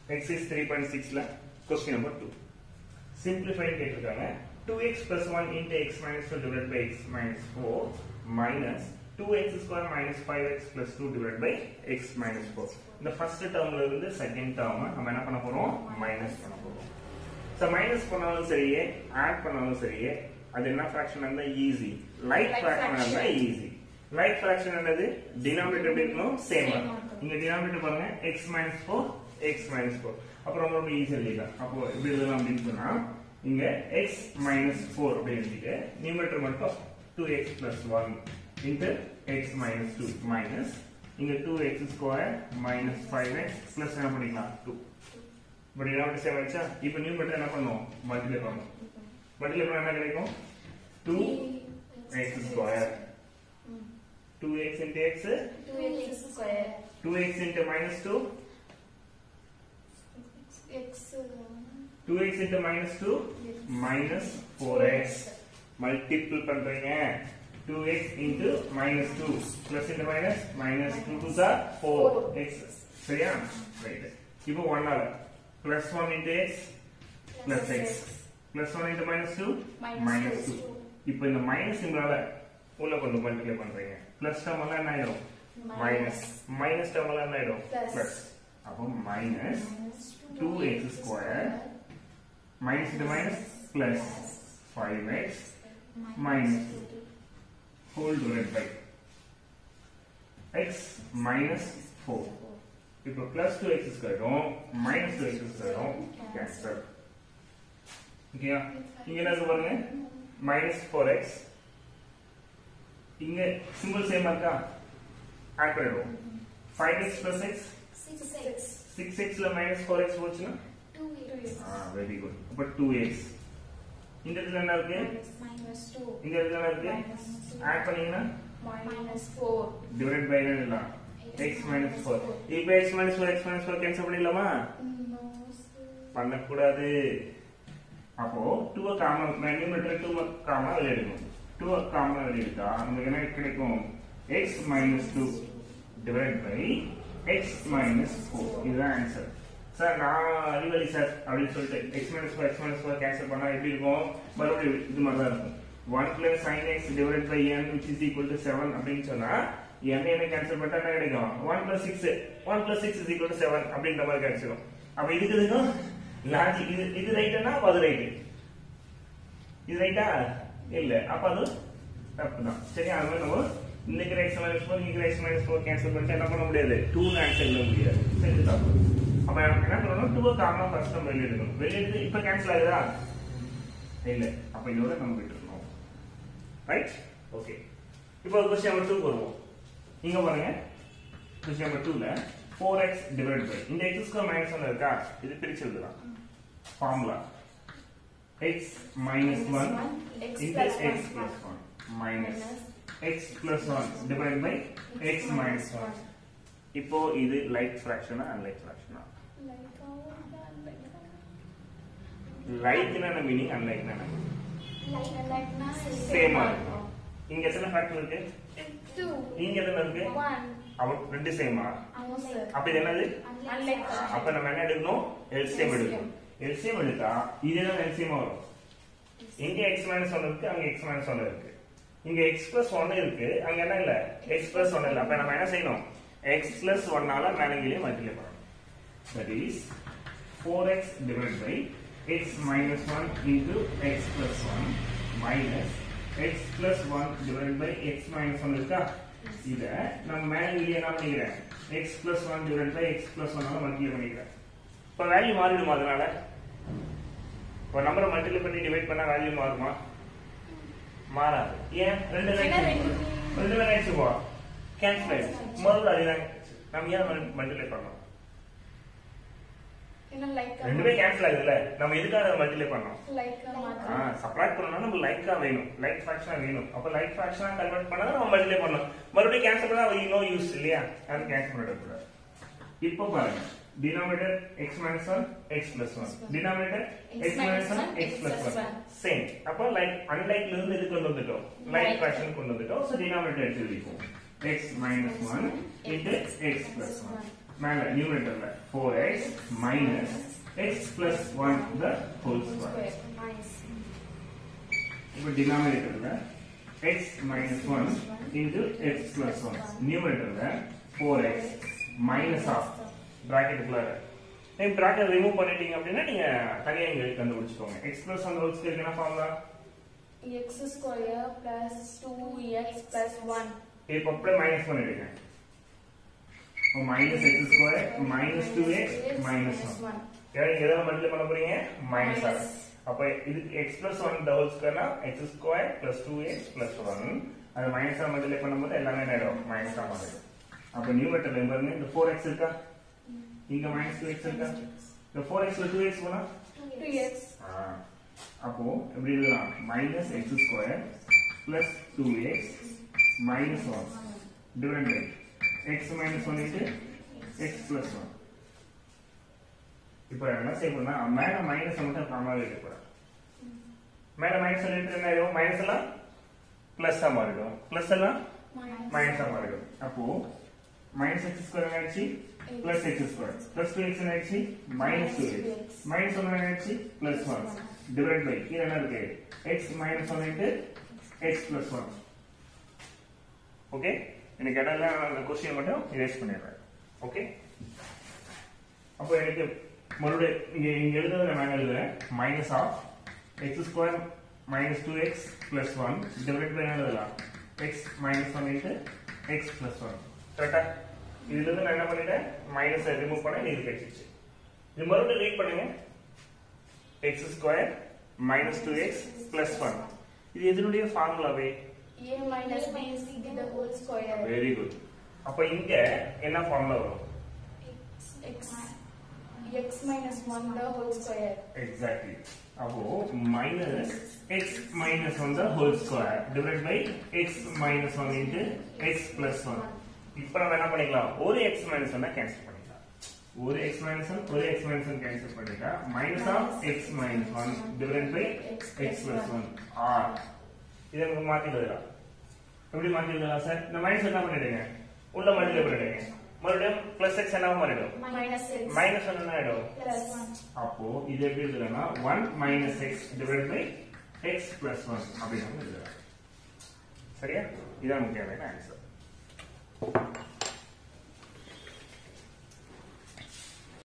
Exercise three point சிக்ஸ்ல question number two simplified கேட்டிருக்காங்க two x plus one into x minus two divide by x minus four minus two x square minus five x plus two divide by x minus four இந்த first டேர்ம்ல இருந்து second term நம்ம என்ன பண்ண போறோம் minus பண்ண போறோம் so minus பண்ணாலும் சரியே ஆட் பண்ணாலும் சரியே அது என்ன ஃபிராக்ஷன் இருந்தா ஈஸி லைட் Like ஃபிராக்ஷன் இருந்தா fraction. ஈஸி லைட் ஃபிராக்ஷன் என்னது டினாமினேட்டர் எப்படி இருக்கணும் சேம் Same ஆ இருக்கணும். இங்க டினாமினேட்டர் பாருங்க x minus four x minus four அப்புறம் ரொம்ப ரொம்ப ஈஸியாக எழுதிக்கலாம் அப்போ எப்படி எழுதலாம் அப்படின்னு சொன்னா இங்க எக்ஸ் மைனஸ் ஃபோர் அப்படின்னு எழுதிட்டு நியூமரேட்டர் மட்டும் two x plus one into x minus two minus இங்க two x square minus five x plus என்ன பண்ணிக்கலாம் டூ பட் டினாமினேட்டர் சேம் ஆயிடுச்சா இப்போ நியூமரேட்டர் என்ன பண்ணும் மல்டிப்ளை பண்ணணும் மல்டிப்ளை பண்ணா என்ன கிடைக்கும் two x square two x into x 2x square. Two x into minus two X. 2x into minus 2 minus 4x multiple பண்றீங்க 2x into minus 2 plus into minus minus 2 to the 4x சரியா right இப்போ 1 ஆல plus 1 into x plus x plus 1 into minus 2 Minus minus two. 2 இப்போ இந்த minus சிம்பிளால உள்ள கொண்டு multiply பண்றீங்க plus term எல்லாம் என்ன ஆயிடும் மைனஸ் மைனஸ் டேர்ம் எல்லாம் என்ன ஆயிடும் Plus. பிளஸ் அப்போ minus Minus 2x square minus into minus plus 5x minus 2 whole divided by x minus 4 இப்போ plus 2x ஸ்கொயரும் minus 2x ஸ்கொயரும் கேன்சல் ஓகேயா இங்க என்ன இருக்கு பாருங்க minus 4x இங்க சிம்பிள் சேமா இருக்கா ஆட் பண்ணிடுவோம் 5x plus x 6x. 6x ல minus 4x போச்சுன்னா 2x. வெரி குட் அப்ப 2x இந்த இடத்துல என்ன இருக்கு Minus 2. இந்த இடத்துல என்ன இருக்கு Minus two. ஆட் பண்ணீங்கன்னா Minus 4. டிவைட் பை என்ன எழுதலாம் x minus 4 இப்போ x minus 4 x minus 4 cancel பண்ணிடலாமா No, sir. பண்ணக்கூடாது அப்போ 2 காமன் நான் நியூமரேட்டர் 2 காமன் வெளிய எடுக்கணும் 2 காமன் வெளிய எடுத்தா நமக்கு என்ன கிடைக்கும் x minus 2 divide by x minus 4 இதுதான் ஆன்சர் சார் நான் அறிவழி சார் அப்படின்னு சொல்லிட்டு x minus 4 x minus 4 cancel பண்ணா எப்படி இருக்கும் மறுபடியும் இது மாதிரி தான் இருக்கும் 1 plus sin x divided by n which is equal to 7 அப்படின்னு சொன்னா n என்ன கேன்சல் பண்ணிட்டா என்ன கிடைக்கும் 1 plus 6 1 plus 6 is equal to 7 அப்படின்ற மாதிரி கிடைச்சிடும் அப்ப இதுக்கு இதுக்கும் லாஜிக் இது இது ரைட்டானா அப்ப அது ரைட்டு இது ரைட்டா இல்ல அப்ப அது தப்பு தான் சரி அது மாதிரி நம்ம இன்னைக்கு எக்ஸ் மைனஸ் ஃபோர் இன்னைக்கு எக்ஸ் மைனஸ் ஃபோர் கேன்சல் பண்ணிட்டு என்ன பண்ண முடியாது டூ ஆன்சர் எழுத முடியாது சரி இது தப்பு அப்ப நம்ம என்ன பண்ணணும் டூ காரணம் ஃபர்ஸ்ட் நம்ம வெளியே எடுக்கணும் வெளியே எடுத்து இப்ப கேன்சல் ஆகுதா இல்ல அப்ப இதோட நம்ம விட்டுறணும் ரைட் ஓகே இப்போ கொஸ்டின் நம்பர் டூ வருவோம் இங்க பாருங்க கொஸ்டின் நம்பர் டூல ஃபோர் எக்ஸ் டிவைட் பை இந்த எக்ஸ் ஸ்கொயர் மைனஸ் ஒன் இருக்கா இது பிரிச்சு எழுதலாம் formula x minus 1 X into plus x 1. plus 1 minus Minus x plus 1 divided by x minus 1 இப்போ இது லைட் ஃபிராக்ஷனா அன்லைட் ஃபிராக்ஷனா Like how that, like that. லைட்னா என்ன மீனிங் அன்லைட்னா என்ன Like, like na சேமா இருக்கும் இங்க எத்தனை ஃபேக்டர் இருக்கு Two. இங்க எத்தனை இருக்கு One. அவ ரெண்டு சேமா ஆமா sir. அப்ப இது என்னது Unlike அப்ப நம்ம என்ன எடுக்கணும் எல்சிஎம் எடுக்கணும் எல்சிஎம் எடுத்தா இதுதான் எல்சிஎம் வரும் இங்க எக்ஸ் மைனஸ் ஒன் இருக்கு அங்க எக்ஸ் மைனஸ் ஒன் இருக்கு இங்க எக்ஸ் பிளஸ் ஒன் இருக்கு அங்க என்ன இல்ல எக்ஸ் பிளஸ் ஒன் இல்ல அப்ப நம்ம என்ன செய்யணும் எக்ஸ் பிளஸ் ஒன்னால மேலங்கிலே மல்டிப்ளை பண்ணணும் that is four x divide by x minus one into x plus one minus x plus one divide by x minus one இருக்கா இத நம்ம மேலங்கிலே என்ன பண்ணிக்கிறேன் x plus one divide by x plus ஒன்னால மல்டிப்ளை பண்ணிக்கிறேன் இப்ப வேல்யூ மாறிடுமா அதனால ஒரு நம்பரை மல்டிப்ளை பண்ணி டிவைட் பண்ணா வேல்யூ மாறுமா மாறாது ஏன் ரெண்டு ஏன்னா லைன் ரெண்டு- ரெண்டு லைன் ஆயிடுச்சுப்பா கேன்சல் ஆயிடுச்சு மறுபடியும் அதுதான் நம்ம ஏன் மல்டிப்ளை பண்ணோம் என்ன like a- ரெண்டுமே கேன்சல் ஆகுதுல்ல நம்ம எதுக்காக மல்டிப்ளை பண்ணோம் like a ஆ மாதிரி. சப்ராக்ட் பண்ணனும்னா நம்ம லைக்கா வேணும் லைக் ஃபிராக்ஷனா வேணும் அப்ப லைக் ஃபிராக்ஷனா கன்வெர்ட் பண்ணா நம்ம மல்டிப்ளை பண்ணணும் மறுபடியும் கேன்சல் பண்ணா நோ யூஸ் இல்லையா அது கேன்சல் பண்ணிடக்கூடாது இப்போ பாருங்க denominator x minus 1 x plus 1 denominator x minus 1 x plus 1 same அப்போ லைக் அன்லைக்ல இருந்து இது கொண்டு வந்துட்டோம் லைக் Like. ஃபிராக்ஷன் கொண்டு வந்துட்டோம் சோ டினாமினேட்டர் எடுத்து வைப்போம் x minus 1 into x plus 1 மேல நியூமரேட்டர்ல four x minus x plus one the whole square இப்போ டினாமினேட்டர்ல x minus one into x plus one நியூமரேட்டர்ல ஃபோர் எக்ஸ் மைனஸ் ஆஃப் ப்ராக்கெட்டுக்குள்ள நீங்க ப்ராக்கெட் ரிமூவ் பண்ணிட்டீங்க அப்படின்னா நீங்க தனியா இங்க கண்டுபிடிச்சுக்கோங்க x plus one whole square என்ன formula x square plus 2x plus 1 இப்போ அப்படியே மைனஸ் பண்ணிடுங்க minus x square minus two x minus one ஏன்னா எதை மல்டிப்ளை பண்ண போறீங்க மைனஸ் ஆர் Minus. அப்ப இது எக்ஸ் பிளஸ் ஒன் ஹோல் ஸ்கொயர்னா x square plus two x plus one அது மைனஸ் ஆர் மல்டிப்ளை பண்ணும்போது எல்லாமே என்ன ஆயிடும் மைனஸ் தான் மாறிடும் அப்ப நியூமரேட்டர்ல பாருங்க இந்த ஃபோர் எக்ஸ் இருக்கா இங்க மைனஸ் டூ எக்ஸ் இருக்கா இந்த ஃபோர் எக்ஸ்ல டூ எக்ஸ் போனா 2x ஆ. அப்போ எப்படி எழுதலாம் minus x square plus two x minus one divide by x minus one into x plus one இப்போ என்ன செய்யணும்னா மேல மைனஸ் மட்டும் காமாவே இருக்கக்கூடாது மேல மைனஸ் சொல்லிட்டு என்ன ஆயிடும் மைனஸ் எல்லாம் பிளஸ் ஆ மாறிடும் பிளஸ் எல்லாம் மைனஸ் ஆ மாறிடும் அப்போ மைனஸ் எக்ஸ் ஸ்கொயர் ஆயிடுச்சு plus x square plus two x ஆயிடுச்சு minus two x minus one ஆயிடுச்சு பிளஸ் ஒன் டிவைட் பை கீழே என்ன இருக்கு x minus one into x plus one okay எனக்கு இடையில அந்த கொஸ்டின் மட்டும் erase பண்ணிடுறேன் ஓகே அப்போ எனக்கு மறுபடியும் இங்க இங்க எழுதுறத நான் எழுதுறேன் minus of x square minus two x plus one divide by என்ன எழுதலாம் x minus one into x plus one கரெக்டா இதுல இருந்து நான் என்ன பண்ணிட்டேன் மைனஸ் ரிமூவ் பண்ண இது கிடைச்சிச்சு இது மறுபடியும் ரீட் பண்ணுங்க x square minus two x plus one இது எதனுடைய ஃபார்முலாவே a minus b is the whole square very good அப்ப இங்க என்ன ஃபார்முலா வரும் x x minus 1 the whole square exactly அப்போ minus x minus one the whole square divide by x minus one into x plus one இப்போ நம்ம என்ன பண்ணிக்கலாம் ஒரு எக்ஸ் மைனஸ் ஒன்னா கேன்சல் பண்ணிக்கலாம் ஒரு எக்ஸ் மைனஸ் ஒன் ஒரு எக்ஸ் மைனஸ் ஒன் கேன்சல் பண்ணிட்டா minus of x minus one divide by x plus one or இதை நமக்கு மாத்தி எழுதலாம் எப்படி மாத்தி எழுதலாம் சார் இந்த மைனஸ் என்ன பண்ணிடுங்க உள்ள மல்டிப்ளை பண்ணிடுங்க மறுபடியும் பிளஸ் எக்ஸ் என்ன மாறிடும் minus x மைனஸ் ஒன் என்ன ஆயிடும் plus 1 அப்போ இது எப்படி எழுதலாம்னா one minus x divide by x plus one அப்படின்னு எழுதலாம் சரியா இதான் முக்கியமான ஆன்சர்